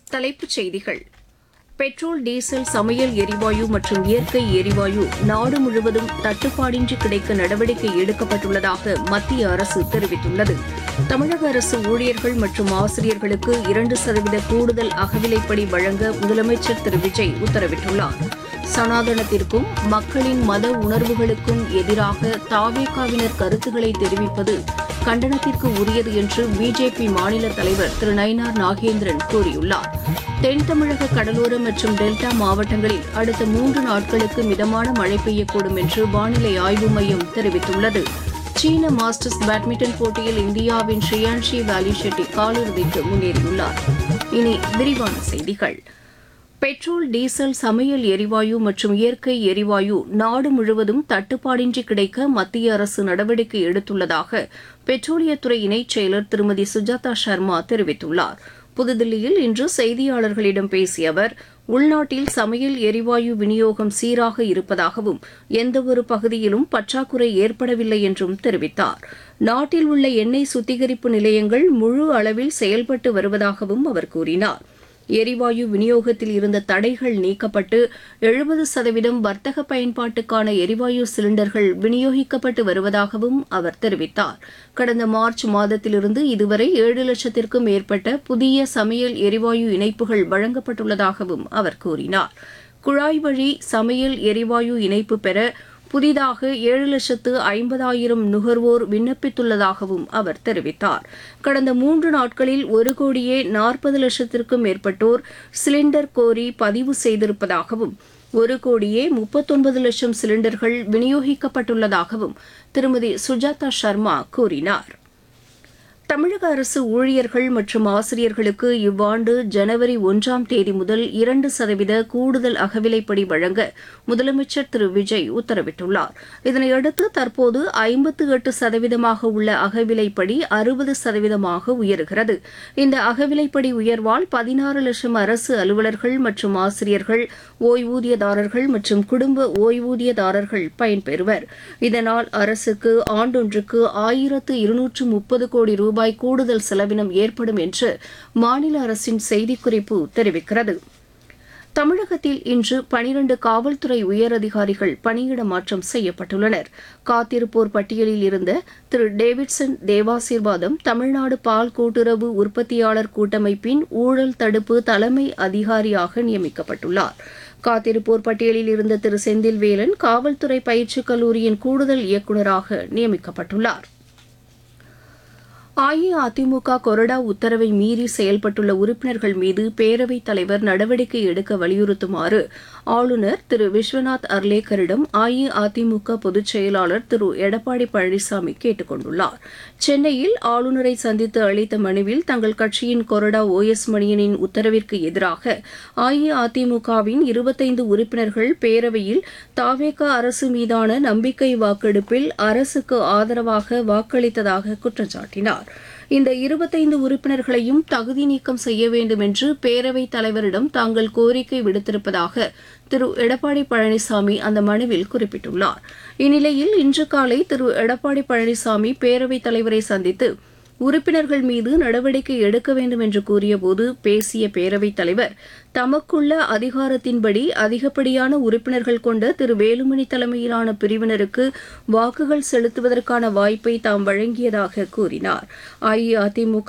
தலைப்புச் செய்திகள் petrol diesel சமையல் எரிவாயு மற்றும் இயற்கை எரிவாயு நாடு முழுவதும் தட்டுப்பாடின்றி கிடைக்க நடவடிக்கை எடுக்கப்பட்டுள்ளதாக மத்திய அரசு தெரிவித்துள்ளது தமிழக அரசு ஊழியர்கள் மற்றும் ஆசிரியர்களுக்கு இரண்டு சதவீத கூடுதல் அகவிலைப்படி வழங்க முதலமைச்சர் திரு விஜய் உத்தரவிட்டுள்ளார் சனாதனத்திற்கும் மக்களின் மத உணர்வுகளுக்கும் எதிராக தாவேகாவினர் கருத்துக்களை தெரிவிப்பது கண்டனத்திற்கு உரியது என்று பிஜேபி மாநில தலைவர் திரு நயினார் நாகேந்திரன் கூறியுள்ளார் தென் தமிழக கடலோர மற்றும் டெல்டா மாவட்டங்களில் அடுத்த மூன்று நாட்களுக்கு மிதமான மழை பெய்யக்கூடும் என்று வானிலை ஆய்வு மையம் தெரிவித்துள்ளது சீன மாஸ்டர்ஸ் பேட்மிண்டன் போட்டியில் இந்தியாவின் ஷ்ரியான்ஷி வேலி ஷெட்டி காலிறுதிக்கு முன்னேறியுள்ளார் இனி விரிவான செய்திகள் பெட்ரோல் டீசல் சமையல் எரிவாயு மற்றும் இயற்கை எரிவாயு நாடு முழுவதும் தட்டுப்பாடின்றி கிடைக்க மத்திய அரசு நடவடிக்கை எடுத்துள்ளதாக பெட்ரோலியத்துறை இணைச் செயலர் திருமதி சுஜாதா சர்மா தெரிவித்துள்ளார் புதுதில்லியில் இன்று செய்தியாளர்களிடம் பேசிய அவர் உள்நாட்டில் சமையல் எரிவாயு விநியோகம் சீராக இருப்பதாகவும் எந்தவொரு பகுதியிலும் பற்றாக்குறை ஏற்படவில்லை என்றும் தெரிவித்தார் நாட்டில் உள்ள எண்ணெய் சுத்திகரிப்பு நிலையங்கள் முழு அளவில் செயல்பட்டு வருவதாகவும் அவர் கூறினார் எரிவாயு விநியோகத்தில் இருந்த தடைகள் நீக்கப்பட்டு எழுபது சதவீதம் வர்த்தக பயன்பாட்டுக்கான எரிவாயு சிலிண்டர்கள் விநியோகிக்கப்பட்டு வருவதாகவும் அவர் தெரிவித்தார் கடந்த மார்ச் மாதத்திலிருந்து இதுவரை ஏழு லட்சத்திற்கும் மேற்பட்ட புதிய சமையல் எரிவாயு இணைப்புகள் வழங்கப்பட்டுள்ளதாகவும் அவர் கூறினார் குழாய் வழி சமையல் எரிவாயு இணைப்பு பெற புதிதாக ஏழு லட்சத்து ஐம்பதாயிரம் நுகர்வோர் விண்ணப்பித்துள்ளதாகவும் அவர் தெரிவித்தார் கடந்த மூன்று நாட்களில் ஒரு கோடியே நாற்பது லட்சத்திற்கும் மேற்பட்டோர் சிலிண்டர் கோரி பதிவு செய்திருப்பதாகவும் ஒரு கோடியே முப்பத்தொன்பது லட்சம் சிலிண்டர்கள் விநியோகிக்கப்பட்டுள்ளதாகவும் திருமதி சுஜாதா சர்மா கூறினார் தமிழக அரசு ஊழியர்கள் மற்றும் ஆசிரியர்களுக்கு இவ்வாண்டு ஜனவரி ஒன்றாம் தேதி முதல் இரண்டு சதவீத கூடுதல் அகவிலைப்படி வழங்க முதலமைச்சர் திரு விஜய் உத்தரவிட்டுள்ளார் இதனையடுத்து தற்போது ஐம்பத்து எட்டு சதவீதமாக உள்ள அகவிலைப்படி அறுபது சதவீதமாக உயர்கிறது இந்த அகவிலைப்படி உயர்வால் பதினாறு லட்சம் அரசு அலுவலர்கள் மற்றும் ஆசிரியர்கள் ஓய்வூதியதாரர்கள் மற்றும் குடும்ப ஓய்வூதியதாரர்கள் பயன்பெறுவர் இதனால் அரசுக்கு ஆண்டொன்றுக்கு ஆயிரத்து இருநூற்று முப்பது கோடி ரூபாய் ரூபாய் கூடுதல் செலவினம் ஏற்படும் என்று மாநில அரசின் செய்திக்குறிப்பு தெரிவிக்கிறது தமிழகத்தில் இன்று பனிரண்டு காவல்துறை உயரதிகாரிகள் பணியிட மாற்றம் செய்யப்பட்டுள்ளனர் காத்திருப்போர் பட்டியலில் இருந்த திரு டேவிட்சன் தேவாசீர்வாதம் தமிழ்நாடு பால் கூட்டுறவு உற்பத்தியாளர் கூட்டமைப்பின் ஊழல் தடுப்பு தலைமை அதிகாரியாக நியமிக்கப்பட்டுள்ளார் காத்திருப்போர் பட்டியலில் இருந்த திரு செந்தில்வேலன் காவல்துறை பயிற்சிக் கல்லூரியின் கூடுதல் இயக்குநராக நியமிக்கப்பட்டுள்ளார் அஇஅதிமுக கொறடா உத்தரவை மீறி செயல்பட்டுள்ள உறுப்பினர்கள் மீது பேரவைத் தலைவர் நடவடிக்கை எடுக்க வலியுறுத்துமாறு ஆளுநர் திரு விஸ்வநாத் அர்லேக்கரிடம் அஇஅதிமுக பொதுச் செயலாளர் திரு எடப்பாடி பழனிசாமி கேட்டுக் கொண்டுள்ளார் சென்னையில் ஆளுநரை சந்தித்து அளித்த மனுவில் தங்கள் கட்சியின் கொறடா ஓ எஸ் மணியனின் உத்தரவிற்கு எதிராக அஇஅதிமுகவின் இருபத்தைந்து உறுப்பினர்கள் பேரவையில் தாவேக அரசு மீதான நம்பிக்கை வாக்கெடுப்பில் அரசுக்கு ஆதரவாக வாக்களித்ததாக குற்றம் சாட்டினார் இந்த இருபத்தைந்து உறுப்பினர்களையும் தகுதி நீக்கம் செய்ய வேண்டும் என்று பேரவைத் தலைவரிடம் தாங்கள் கோரிக்கை விடுத்திருப்பதாக திரு எடப்பாடி பழனிசாமி அந்த மனுவில் குறிப்பிட்டுள்ளார் இந்நிலையில் இன்று காலை திரு எடப்பாடி பழனிசாமி பேரவைத் தலைவரை சந்தித்து உறுப்பினர்கள் மீது நடவடிக்கை எடுக்க வேண்டும் என்று கூறியபோது பேசிய பேரவைத் தலைவர் தமக்குள்ள அதிகாரத்தின்படி அதிகப்படியான உறுப்பினர்கள் கொண்ட திரு வேலுமணி தலைமையிலான பிரிவினருக்கு வாக்குகள் செலுத்துவதற்கான வாய்ப்பை தாம் வழங்கியதாக கூறினார் அஇஅதிமுக